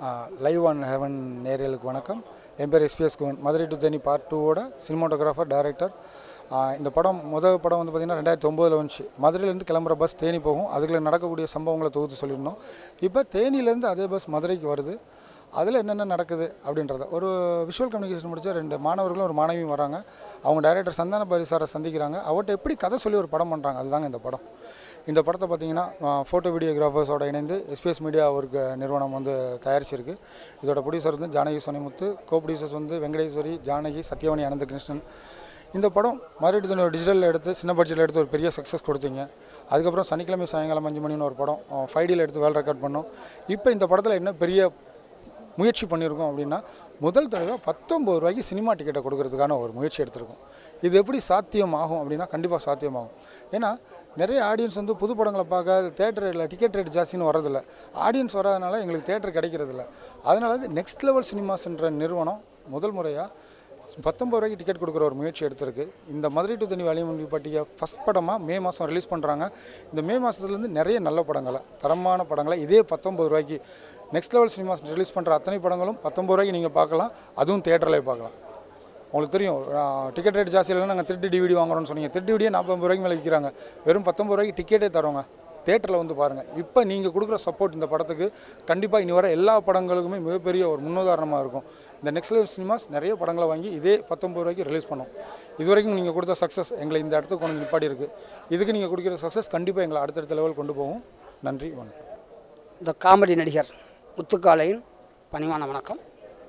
live on heaven நேரியலுக்கு வணக்கம் என் பேர் S P S Guhan Madurai to Theni part டூவோட சினிமாட்டோகிராஃபர் டைரக்டர் இந்த படம் முதல் படம் வந்து பார்த்திங்கன்னா ரெண்டாயிரத்தி ஒம்போதில் வந்துச்சு மதுரையிலேருந்து கிளம்புற பஸ் தேனி போகும் அதுக்குள்ள நடக்கக்கூடிய சம்பவங்களை தொகுத்து சொல்லியிருந்தோம் இப்போ தேனியிலேருந்து அதே பஸ் மதுரைக்கு வருது அதில் என்னென்ன நடக்குது அப்படின்றத ஒரு விஷுவல் கம்யூனிகேஷன் முடிச்ச ரெண்டு மாணவர்களும் ஒரு மாணவியும் வராங்க அவங்க டைரக்டர் சந்தான பாரிசாரை சந்திக்கிறாங்க அவர்கிட்ட எப்படி கதை சொல்லி ஒரு படம் பண்ணுறாங்க அதுதாங்க இந்த படம் இந்த படத்தை பார்த்தீங்கன்னா ஃபோட்டோ வீடியோகிராஃபர்ஸோட இணைந்து எஸ்பிஎஸ் மீடியா ஒர்க் நிறுவனம் வந்து தயாரிச்சிருக்கு இதோட ப்ரொடியூசர் வந்து ஜானகி சொனிமுத்து கோ ப்ரொடியூசர்ஸ் வந்து வெங்கடேஸ்வரி ஜானகி சத்யவாணி அனந்தகிருஷ்ணன் இந்த படம் மறுபடியும் டிஜிட்டலில் எடுத்து சின்ன பட்ஜெட்டில் எடுத்து ஒரு பெரிய சக்ஸஸ் கொடுத்தீங்க அதுக்கப்புறம் சனிக்கிழமை சாயங்காலம் அஞ்சு மணின்னு ஒரு படம் ஃபைவ் டியில் எடுத்து வேல் ரெக்கார்ட் பண்ணோம் இப்போ இந்த படத்தில் என்ன பெரிய முயற்சி பண்ணியிருக்கோம் அப்படின்னா முதல் தடவை பத்தொம்பது ரூபாய்க்கு சினிமா டிக்கெட்டை கொடுக்கறதுக்கான ஒரு முயற்சி எடுத்திருக்கோம் இது எப்படி சாத்தியமாகும் அப்படின்னா கண்டிப்பாக சாத்தியமாகும் ஏன்னா நிறைய ஆடியன்ஸ் வந்து புது படங்களை பார்க்க தேட்டரில் டிக்கெட் ரேட் ஜாஸ்தின்னு வரதில்ல ஆடியன்ஸ் வராதனால எங்களுக்கு தேட்டர் கிடைக்கிறதில்ல அதனால வந்து நெக்ஸ்ட் லெவல் சினிமாஸ்ன்ற நிறுவனம் முதல் முறையாக பத்தொம்பது ரூபாய்க்கு டிக்கெட் கொடுக்குற ஒரு முயற்சி எடுத்திருக்கு இந்த மதுரை டு தனி வலிமொழி பட்டிய ஃபஸ்ட் படமாக மே மாதம் ரிலீஸ் பண்ணுறாங்க இந்த மே மாதத்துலேருந்து நிறைய நல்ல படங்களை தரமான படங்களை இதே பத்தொம்பது ரூபாய்க்கு நெக்ஸ்ட் லெவல் சினிமாஸ் ரிலீஸ் பண்ணுற அத்தனை படங்களும் பத்தொம்பது ரூபாய்க்கு நீங்கள் பார்க்கலாம் அதுவும் தேட்டரில் பார்க்கலாம் உங்களுக்கு தெரியும் டிக்கெட் ரேட் ஜாஸ்தி இல்லைன்னா நாங்கள் திருட்டு டிவிடி வாங்குறோம்னு சொன்னீங்க திருட்டு டிவிடியே நாற்பது ரூபாய்க்கு மேலே விற்கிறாங்க வெறும் பத்தொம்பது ரூபாய்க்கு டிக்கெட்டே தரோங்க தேட்டரில் வந்து பாருங்கள் இப்போ நீங்கள் கொடுக்குற சப்போர்ட் இந்த படத்துக்கு கண்டிப்பாக இனி வர எல்லா படங்களுக்குமே மிகப்பெரிய ஒரு முன்னுதாரணமாக இருக்கும் இந்த நெக்ஸ்ட் லெவல் சினிமாஸ் நிறைய படங்களை வாங்கி இதே பத்தொம்பது ரூபாய்க்கு ரிலீஸ் பண்ணோம் இது வரைக்கும் நீங்கள் கொடுத்த சக்ஸஸ் எங்களை இந்த இடத்துக்கு கொண்டு நிப்பாடி இருக்குது இதுக்கு நீங்கள் கொடுக்குற சக்ஸஸ் கண்டிப்பாக எங்களை அடுத்தடுத்த லெவல் கொண்டு போகும் நன்றி வணக்கம் இந்த காமெடி நடிகர் முத்துக்காலையின் பணிவான வணக்கம்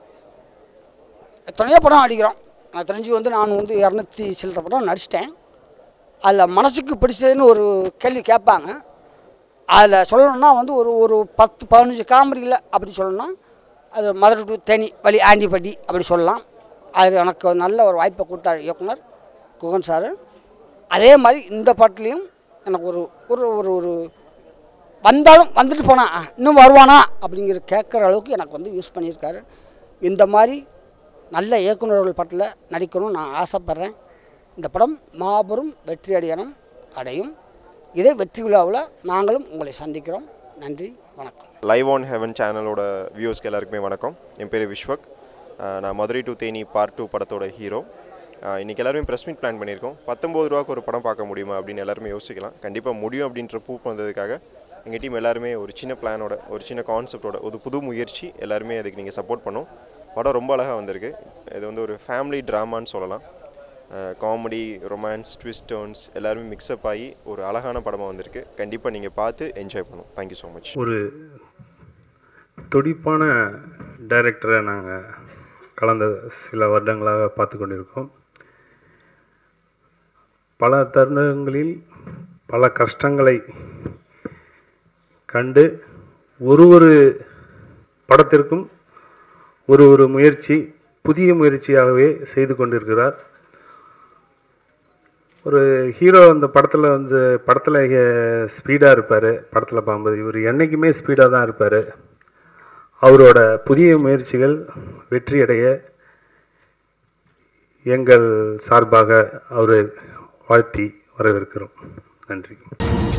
எத்தனையோ படம் அடிக்கிறோம் எனக்கு தெரிஞ்சு வந்து நான் வந்து இரநூத்தி சில்லற படம் நடிச்சிட்டேன் அதில் மனசுக்கு பிடிச்சதுன்னு ஒரு கேள்வி கேட்பாங்க அதில் சொல்லணும்னா வந்து ஒரு ஒரு பத்து பதினஞ்சு காமெடியில் அப்படி சொல்லணும்னா அது மதுரை டு தேனி வழி ஆண்டிப்பட்டி அப்படி சொல்லலாம் அது எனக்கு ஒரு நல்ல ஒரு வாய்ப்பை கொடுத்தார் இயக்குனர் குகன் சார் அதே மாதிரி இந்த படத்துலேயும் எனக்கு ஒரு ஒரு ஒரு ஒரு வந்தாலும் வந்துட்டு போனா ஆ, இன்னும் வருவானா அப்படிங்கிற கேட்குற அளவுக்கு எனக்கு வந்து யூஸ் பண்ணியிருக்காரு இந்த மாதிரி நல்ல இயக்குநர்கள் படத்தில் நடிக்கணும்னு நான் ஆசைப்பட்றேன் இந்த படம் மாபெரும் வெற்றி அடையணும் அடையும் இதே வெற்றி விழாவில் நாங்களும் உங்களை சந்திக்கிறோம் நன்றி வணக்கம் லைவ் ஆன் ஹெவன் சேனலோட வியூஸ்க்கு எல்லாருக்குமே வணக்கம் என் பேர் விஸ்வக் அஹ் நான் Madurai to Theni part two படத்தோட ஹீரோ இன்றைக்கி எல்லாருமே ப்ரெஸ் மீட் பிளான் பண்ணியிருக்கோம் பத்தொம்பது ரூபாய்க்கு ஒரு படம் பார்க்க முடியுமா அப்படின்னு எல்லாருமே யோசிக்கலாம் கண்டிப்பாக முடியும் அப்படின்ற ப்ரூஃப் வந்ததுக்காக எங்கள் டீம் எல்லாருமே ஒரு சின்ன பிளானோட ஒரு சின்ன கான்செப்டோட ஒரு புது முயற்சி எல்லாருமே அதுக்கு நீங்கள் சப்போர்ட் பண்ணோம் படம் ரொம்ப அழகாக வந்திருக்கு இது வந்து ஒரு ஃபேமிலி ட்ராமான்னு சொல்லலாம் காமெடி ரொமான்ஸ் ட்விஸ்ட் டர்ன்ஸ் எல்லாருமே மிக்சப் ஆகி ஒரு அழகான படமாக வந்திருக்கு கண்டிப்பாக நீங்கள் பார்த்து என்ஜாய் பண்ணும் தேங்க்யூ ஸோ மச் ஒரு துடிப்பான டைரக்டரை நாங்கள் கலந்த சில வருடங்களாக பார்த்து கொண்டிருக்கோம் பல தருணங்களில் பல கஷ்டங்களை கண்டு ஒரு ஒரு படத்திற்கும் ஒரு ஒரு முயற்சி புதிய முயற்சியாகவே செய்து கொண்டிருக்கிறார் ஒரு ஹீரோ அந்த படத்தில் வந்து படத்தில் ஸ்பீடாக இருப்பார் படத்தில் பார்க்கும்போது இவர் என்றைக்குமே ஸ்பீடாக தான் இருப்பார் அவரோட புதிய முயற்சிகள் வெற்றியடைய எங்கள் சார்பாக அவரை வாழ்த்தி வரவேற்கிறோம் நன்றி